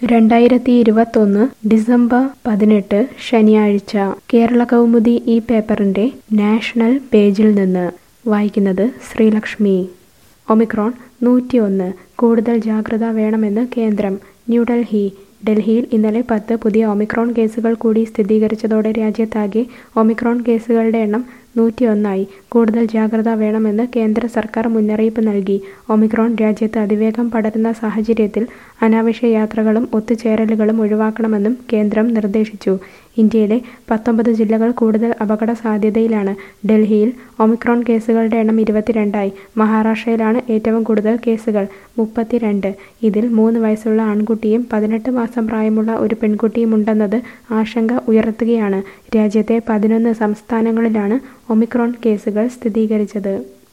രണ്ടായിരത്തി ഇരുപത്തൊന്ന് ഡിസംബർ പതിനെട്ട് ശനിയാഴ്ച കേരള കൗമുദി ഈ പേപ്പറിന്റെ നാഷണൽ പേജിൽ നിന്ന് വായിക്കുന്നത് ശ്രീലക്ഷ്മി ഒമിക്രോൺ നൂറ്റിയൊന്ന് കൂടുതൽ ജാഗ്രത വേണമെന്ന് കേന്ദ്രം ന്യൂഡൽഹി ഡൽഹിയിൽ ഇന്നലെ പത്ത് പുതിയ ഒമിക്രോൺ കേസുകൾ കൂടി സ്ഥിരീകരിച്ചതോടെ രാജ്യത്താകെ ഒമിക്രോൺ കേസുകളുടെ എണ്ണം നൂറ്റിയൊന്നായി കൂടുതൽ ജാഗ്രത വേണമെന്ന് കേന്ദ്ര സർക്കാർ മുന്നറിയിപ്പ് നൽകി ഒമിക്രോൺ രാജ്യത്ത് അതിവേഗം പടരുന്ന സാഹചര്യത്തിൽ അനാവശ്യ യാത്രകളും ഒത്തുചേരലുകളും ഒഴിവാക്കണമെന്നും കേന്ദ്രം നിർദ്ദേശിച്ചു ഇന്ത്യയിലെ പത്തൊമ്പത് ജില്ലകൾ കൂടുതൽ അപകട സാധ്യതയിലാണ് ഡൽഹിയിൽ ഒമിക്രോൺ കേസുകളുടെ എണ്ണം ഇരുപത്തിരണ്ടായി മഹാരാഷ്ട്രയിലാണ് ഏറ്റവും കൂടുതൽ കേസുകൾ മുപ്പത്തിരണ്ട് ഇതിൽ മൂന്ന് വയസ്സുള്ള ആൺകുട്ടിയും പതിനെട്ട് മാസം പ്രായമുള്ള ഒരു പെൺകുട്ടിയും ഉണ്ടെന്നത് ആശങ്ക ഉയർത്തുകയാണ് രാജ്യത്തെ പതിനൊന്ന് സംസ്ഥാനങ്ങളിലാണ് ഒമിക്രോൺ കേസുകൾ സ്ഥിരീകരിച്ചത്